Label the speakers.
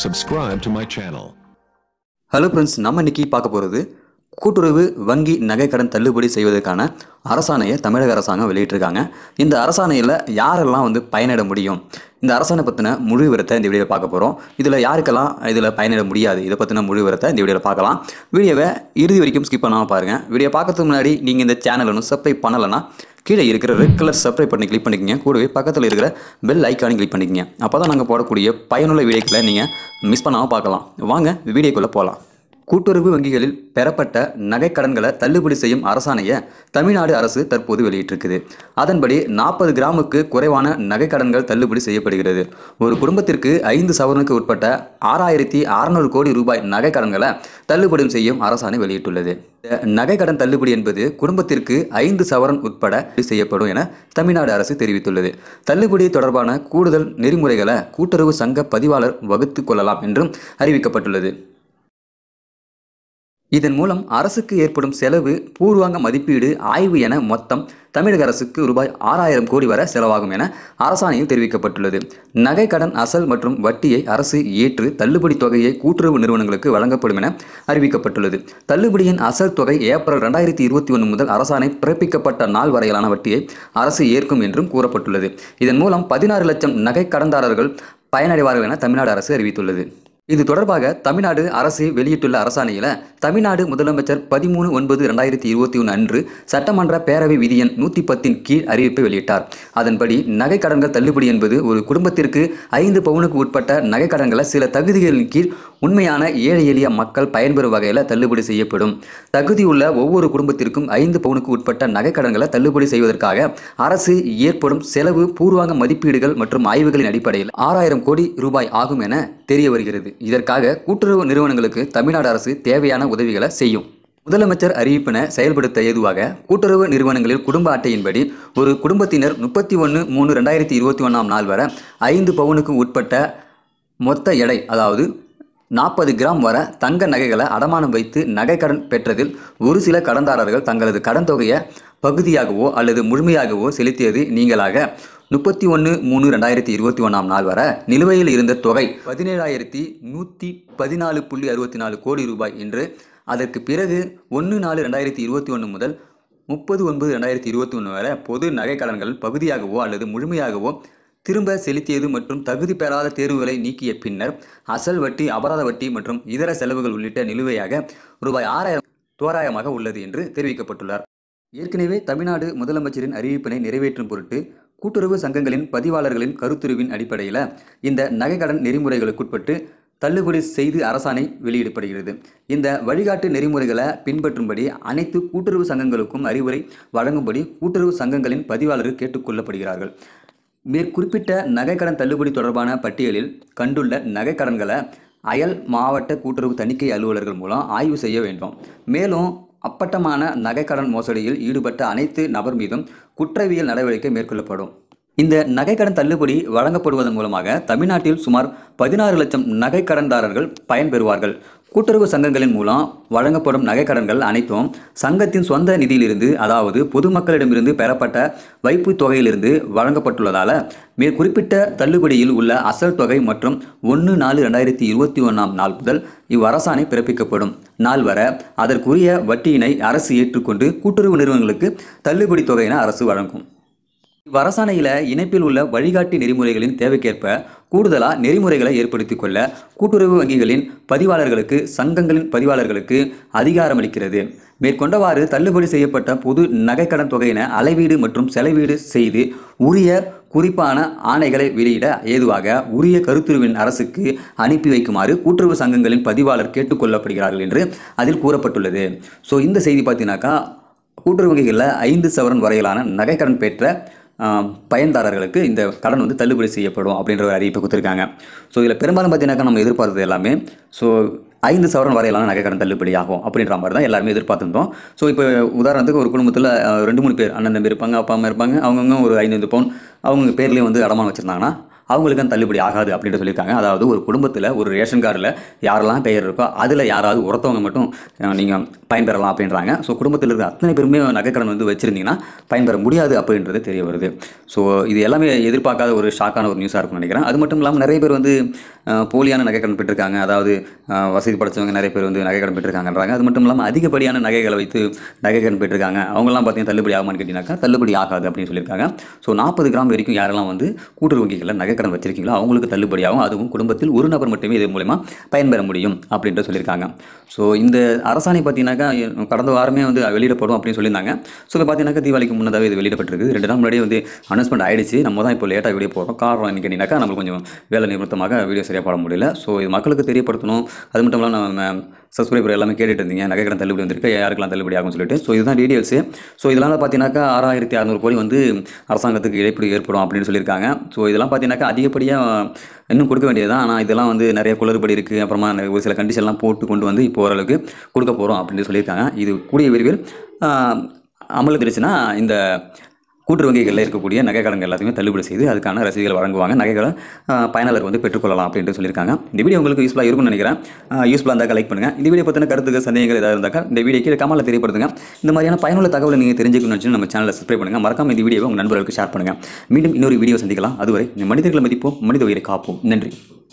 Speaker 1: subscribe to my channel.
Speaker 2: Hello friends நம்ம இன்னைக்கு பார்க்க போகிறது கூட்டுறவு வங்கி நகை கடன் தள்ளுபடி செய்வதற்கான அரசாணையை தமிழக அரசாங்கம் வெளியிட்டிருக்காங்க இந்த அரசாணையில் யாரெல்லாம் வந்து பயனிட முடியும் இந்த அரசாணை பற்றின முழு விவரத்தை இந்த வீடியோவில் பார்க்க போகிறோம் இதில் யாருக்கெல்லாம் இதில் பயனிட முடியாது இதை பற்றின முழு விவரத்தை இந்த வீடியோவில் பார்க்கலாம் வீடியோவை இறுதி வரைக்கும் ஸ்கிப் பண்ணாமல் பாருங்கள் வீடியோ பார்க்கறதுக்கு முன்னாடி நீங்கள் இந்த சேனல் ஒன்றும் சப்ஸ்கிரைப் பண்ணலைன்னா கீழே இருக்கிற ரெட் கலர் சப்ஸ்கிரைப் பண்ணி கிளிக் பண்ணிக்கங்க கூடவே பக்கத்தில் இருக்கிற பெல் ஐக்கானையும் கிளிக் பண்ணிக்கங்க அப்போ தான் நாங்கள் போடக்கூடிய பயனுள்ள வீடியோக்களை நீங்கள் மிஸ் பண்ணாமல் பார்க்கலாம் வாங்க வீடியோக்குள்ளே போகலாம் கூட்டுறவு வங்கிகளில் பெறப்பட்ட நகைக்கடன்களை தள்ளுபடி செய்யும் அரசாணையை தமிழ்நாடு அரசு தற்போது வெளியிட்டிருக்குது அதன்படி நாற்பது கிராமுக்கு குறைவான நகைக்கடன்கள் தள்ளுபடி செய்யப்படுகிறது ஒரு குடும்பத்திற்கு ஐந்து சவரனுக்கு உட்பட்ட ஆறாயிரத்தி அறநூறு கோடி ரூபாய் நகைக்கடன்களை தள்ளுபடி செய்யும் அரசாணை வெளியிட்டுள்ளது இந்த நகைக்கடன் தள்ளுபடி என்பது குடும்பத்திற்கு ஐந்து சவரன் உட்பட செய்யப்படும் என தமிழ்நாடு அரசு தெரிவித்துள்ளது தள்ளுபடி தொடர்பான கூடுதல் நெறிமுறைகளை கூட்டுறவு சங்க பதிவாளர் வகுத்து கொள்ளலாம் என்றும் அறிவிக்கப்பட்டுள்ளது இதன் மூலம் அரசுக்கு ஏற்படும் செலவு பூர்வாங்க மதிப்பீடு ஆய்வு என மொத்தம் தமிழக அரசுக்கு ரூபாய் ஆறாயிரம் கோடி வரை செலவாகும் என அரசாணையில் தெரிவிக்கப்பட்டுள்ளது நகை கடன் அசல் மற்றும் வட்டியை அரசு ஏற்று தள்ளுபடி தொகையை கூட்டுறவு நிறுவனங்களுக்கு வழங்கப்படும் என அறிவிக்கப்பட்டுள்ளது தள்ளுபடியின் அசல் தொகை ஏப்ரல் ரெண்டாயிரத்தி இருபத்தி ஒன்று முதல் அரசாணை பிறப்பிக்கப்பட்ட நாள் வரையிலான வட்டியை அரசு ஏற்கும் என்றும் கூறப்பட்டுள்ளது இதன் மூலம் பதினாறு லட்சம் நகை கடன்தாரர்கள் பயனடைவார்கள் என தமிழ்நாடு அரசு அறிவித்துள்ளது இது தொடர்பாக தமிழ்நாடு அரசு வெளியிட்டுள்ள அரசாணையில் தமிழ்நாடு முதலமைச்சர் பதிமூணு ஒன்பது ரெண்டாயிரத்தி இருபத்தி ஒன்று அன்று சட்டமன்ற பேரவை விதியன் நூற்றி பத்தின் கீழ் அறிவிப்பை வெளியிட்டார் அதன்படி நகை கடன்கள் தள்ளுபடி என்பது ஒரு குடும்பத்திற்கு ஐந்து பவுனுக்கு உட்பட்ட நகை கடன்களை சில தகுதிகளின் கீழ் உண்மையான ஏழை எளிய மக்கள் பயன்பெறும் வகையில் தள்ளுபடி செய்யப்படும் தகுதியுள்ள ஒவ்வொரு குடும்பத்திற்கும் ஐந்து பவுனுக்கு உட்பட்ட நகை கடன்களை தள்ளுபடி செய்வதற்காக அரசு ஏற்படும் செலவு பூர்வாங்க மதிப்பீடுகள் மற்றும் ஆய்வுகளின் அடிப்படையில் ஆறாயிரம் கோடி ரூபாய் ஆகும் என தெரிய வருகிறது இதற்காக கூட்டுறவு நிறுவனங்களுக்கு தமிழ்நாடு அரசு தேவையான உதவிகளை செய்யும் முதலமைச்சர் அறிவிப்பினை செயல்படுத்த ஏதுவாக கூட்டுறவு நிறுவனங்களில் குடும்ப அட்டையின்படி ஒரு குடும்பத்தினர் முப்பத்தி ஒன்று மூணு ரெண்டாயிரத்தி இருபத்தி ஒன்றாம் நாள் வரை ஐந்து பவுனுக்கு உட்பட்ட மொத்த எடை அதாவது நாற்பது கிராம் வர தங்க நகைகளை அடமானம் வைத்து நகை கடன் பெற்றதில் ஒரு சில கடன்தாரர்கள் தங்களது கடன் தொகையை பகுதியாகவோ அல்லது முழுமையாகவோ செலுத்தியது நீங்களாக முப்பத்தி ஒன்று மூணு ரெண்டாயிரத்தி இருபத்தி ஒன்றாம் நாள் வரை நிலுவையில் இருந்த தொகை பதினேழாயிரத்தி நூற்றி பதினாலு புள்ளி அறுபத்தி நாலு கோடி ரூபாய் என்று அதற்கு பிறகு ஒன்று நாலு ரெண்டாயிரத்தி இருபத்தி ஒன்று முதல் முப்பது ஒன்பது ரெண்டாயிரத்தி இருபத்தி ஒன்று வரை பொது நகை கடன்கள் பகுதியாகவோ அல்லது முழுமையாகவோ திரும்ப செலுத்தியது மற்றும் தகுதி பெறாத தேர்வுகளை நீக்கிய பின்னர் அசல் வட்டி அபராத வட்டி மற்றும் இதர செலவுகள் உள்ளிட்ட நிலுவையாக ரூபாய் ஆறாயிரம் தோராயமாக உள்ளது என்று தெரிவிக்கப்பட்டுள்ளார் ஏற்கனவே தமிழ்நாடு முதலமைச்சரின் அறிவிப்பினை நிறைவேற்றும் பொருட்டு கூட்டுறவு சங்கங்களின் பதிவாளர்களின் கருத்துருவின் அடிப்படையில் இந்த நகைக்கடன் நெறிமுறைகளுக்குட்பட்டு தள்ளுபடி செய்து அரசாணை வெளியிடப்படுகிறது இந்த வழிகாட்டு நெறிமுறைகளை பின்பற்றும்படி அனைத்து கூட்டுறவு சங்கங்களுக்கும் அறிவுரை வழங்கும்படி கூட்டுறவு சங்கங்களின் பதிவாளர்கள் கேட்டுக்கொள்ளப்படுகிறார்கள் மேற்குறிப்பிட்ட நகைக்கடன் தள்ளுபடி தொடர்பான பட்டியலில் கண்டுள்ள நகைக்கடன்களை அயல் மாவட்ட கூட்டுறவு தணிக்கை அலுவலர்கள் மூலம் ஆய்வு செய்ய வேண்டும் மேலும் அப்பட்டமான நகைக்கடன் மோசடியில் ஈடுபட்ட அனைத்து நபர் மீதும் குற்றவியல் நடவடிக்கை மேற்கொள்ளப்படும் இந்த நகைக்கடன் தள்ளுபடி வழங்கப்படுவதன் மூலமாக தமிழ்நாட்டில் சுமார் பதினாறு லட்சம் நகைக்கடன்தாரர்கள் பயன்பெறுவார்கள் கூட்டுறவு சங்கங்களின் மூலம் வழங்கப்படும் நகைக்கடன்கள் அனைத்தும் சங்கத்தின் சொந்த நிதியிலிருந்து அதாவது பொதுமக்களிடமிருந்து பெறப்பட்ட வைப்பு தொகையிலிருந்து வழங்கப்பட்டுள்ளதால மேற்குறிப்பிட்ட தள்ளுபடியில் உள்ள அசல் தொகை மற்றும் ஒன்று நாலு ரெண்டாயிரத்தி இருபத்தி ஒன்றாம் நாள் முதல் இவ்வரசாணை பிறப்பிக்கப்படும் நாள் வர அதற்குரிய வட்டியினை அரசு ஏற்றுக்கொண்டு கூட்டுறவு நிறுவனங்களுக்கு தள்ளுபடி தொகையினை அரசு வழங்கும் இவ்வரசாணையில் இணைப்பில் உள்ள வழிகாட்டி நெறிமுறைகளின் தேவைக்கேற்ப கூடுதலாக நெறிமுறைகளை ஏற்படுத்திக் கொள்ள கூட்டுறவு வங்கிகளின் பதிவாளர்களுக்கு சங்கங்களின் பதிவாளர்களுக்கு அதிகாரமளிக்கிறது மேற்கொண்டவாறு தள்ளுபடி செய்யப்பட்ட பொது நகைக்கடன் தொகையின அளவீடு மற்றும் செலவீடு செய்து உரிய குறிப்பான ஆணைகளை வெளியிட ஏதுவாக உரிய கருத்துருவின் அரசுக்கு அனுப்பி வைக்குமாறு கூட்டுறவு சங்கங்களின் பதிவாளர் கேட்டுக்கொள்ளப்படுகிறார்கள் என்று அதில் கூறப்பட்டுள்ளது ஸோ இந்த செய்தி பார்த்தீங்கன்னாக்கா கூட்டுறவு வங்கிகளில் ஐந்து சவரன் வரையிலான நகைக்கடன் பெற்ற ஆஹ், பயன்தாரர்களுக்கு இந்த கடன் வந்து தள்ளுபடி செய்யப்படும் அப்படின்ற ஒரு அறிவிப்பை கொடுத்துருக்காங்க ஸோ இதில் பெரும்பாலும் பார்த்தீங்கன்னாக்கா நம்ம எதிர்பார்த்தது எல்லாமே ஸோ ஐந்து சவரன் வரையிலான நகைக்கடன் தள்ளுபடி ஆகும் அப்படின்ற மாதிரி தான் எல்லாருமே எதிர்பார்த்துருந்தோம் ஸோ இப்போ உதாரணத்துக்கு ஒரு குடும்பத்தில் ரெண்டு மூணு பேர் அண்ணன் தம்பி இருப்பாங்க அப்பா அம்மா இருப்பாங்க அவங்கவுங்க ஒரு ஐந்து பவுன் அவங்க பேர்லேயும் வந்து அடமானம் வச்சுருந்தாங்கன்னா அவங்களுக்கு அந்த தள்ளுபடி ஆகாது அப்படின்ட்டு சொல்லியிருக்காங்க அதாவது ஒரு குடும்பத்தில் ஒரு ரேஷன் கார்டில் யாரெல்லாம் பெயர் இருக்கோ அதில் யாராவது ஒருத்தவங்க மட்டும் நீங்கள் பயன்பெறலாம் அப்படின்றாங்க ஸோ குடும்பத்தில் இருக்கிற அத்தனை பேருமே நகைக்கடன் வந்து வச்சுருந்தீங்கன்னா பயன்பெற முடியாது அப்படின்றது தெரிய வருது ஸோ இது எல்லாமே எதிர்பார்க்காத ஒரு ஷாக்கான ஒரு நியூஸாக இருக்கும்னு நினைக்கிறேன் அது மட்டும் இல்லாமல் நிறைய பேர் வந்து அஹ், போலியான நகைக்கடன் பெற்றிருக்காங்க அதாவது அஹ், வசதி படைச்சவங்க நிறைய பேர் வந்து நகைக்கடன் பெற்றிருக்காங்கன்றாங்க அது மட்டும் இல்லாமல் அதிகப்படியான நகைகளை வைத்து நகைக்கடன் பெற்றிருக்காங்க அவங்கெல்லாம் பார்த்தீங்கன்னா தள்ளுபடி ஆகுமான்னு கேட்டிங்கனாக்கா தள்ளுபடி ஆகாது அப்படின்னு சொல்லியிருக்காங்க ஸோ நாற்பது கிராம் வரைக்கும் யாரெல்லாம் வந்து கூட்டுறவு வங்கிகளில் நகைக்கடன் வச்சிருக்கீங்களோ அவங்களுக்கு தள்ளுபடி ஆகும் அதுவும் குடும்பத்தில் ஒரு நபர் மட்டுமே இது மூலமா பயன்பெற முடியும் அப்படின்ட்டு சொல்லியிருக்காங்க ஸோ இந்த அரசாணை பார்த்தீங்கன்னாக்கா கடந்த வாரமே வந்து வெளியிடப்படும் அப்படின்னு சொல்லியிருந்தாங்க ஸோ இப்போ பார்த்தீங்கன்னாக்கா தீபாவளிக்கு முன்னதாகவே இது வெளியிடப்பட்டிருக்கு ரெண்டு நாள் முன்னாடியே வந்து அனௌன்ஸ்மெண்ட் ஆயிடுச்சு நம்ம தான் இப்போ லேட்டாக வீடியோ போடுறோம் காரணம் என்ன கேட்டிங்கனாக்கா நம்மளுக்கு கொஞ்சம் வேலை நிமித்தமாக வீடியோ சரியாக போட முடியல ஸோ இது மக்களுக்கு தெரியப்படுத்தணும் அது மட்டும் இல்லாமல் நம்ம சப்ஸ்கிரைபர் எல்லாமே கேட்டுட்டு இருந்தீங்க நகைக்கடன் தள்ளுபடி வந்திருக்கு யாருக்கெல்லாம் தள்ளுபடி ஆகும்னு சொல்லிட்டு ஸோ இதுதான் டீடைல்ஸு ஸோ இதெல்லாம் பார்த்தீங்கன்னாக்கா ஆறாயிரத்தி அறநூறு கோடி வந்து அரசாங்கத்துக்கு இழப்பீடு ஏற்படும் அப்படின்னு சொல்லியிருக்காங்க ஸோ இதெல்லாம் பார்த்தீங்கன்னாக்கா அதிகப்படியாக இன்னும் கொடுக்க வேண்டியது தான் ஆனால் இதெல்லாம் வந்து நிறைய குளறுபடி இருக்குது அப்புறமா ஒரு சில கண்டிஷன்லாம் போட்டு கொண்டு வந்து இப்போ ஓரளவுக்கு கொடுக்க போகிறோம் அப்படின்னு சொல்லியிருக்காங்க இது கூடிய விரைவில் ஆஹ், அமலுக்கு இருந்துச்சுன்னா இந்த கூட்டுறவு வங்கிகளில் இருக்கக்கூடிய நகைக்கடன்கள் எல்லாத்தையுமே தள்ளுபடி செய்து அதுக்கான ரசீதுகள் வழங்குவாங்க நகைகளை ஆஹ், பயனாளர் வந்து பெற்றுக்கொள்ளலாம் அப்படின்ட்டு சொல்லியிருக்காங்க இந்த வீடியோ உங்களுக்கு யூஸ்ஃபுல்லாக இருக்கும்னு நினைக்கிறேன் யூஸ்ஃபுல்லாக இருந்தால் லைக் பண்ணுங்கள் இந்த வீடியோ பற்றின கருத்துக்கு சந்தேகங்கள் ஏதாவது இருந்தாக்கா இந்த வீடியோ கீழே கமெண்ட்ல தெரியப்படுத்துங்க இந்த மாதிரியான பயனுள்ள தகவலை நீங்கள் தெரிஞ்சுக்கணும்னு நினச்சி நம்ம சேனலை சப்ஸ்கிரைப் பண்ணுங்கள் மறக்காம இந்த வீடியோவை உங்கள் நண்பர்களுக்கு ஷேர் பண்ணுங்கள் மீண்டும் இன்னொரு வீடியோ சந்திக்கலாம் அதுவரை இந்த மனிதர்களை மதிப்போம் மனித உயிரை காப்போம் நன்றி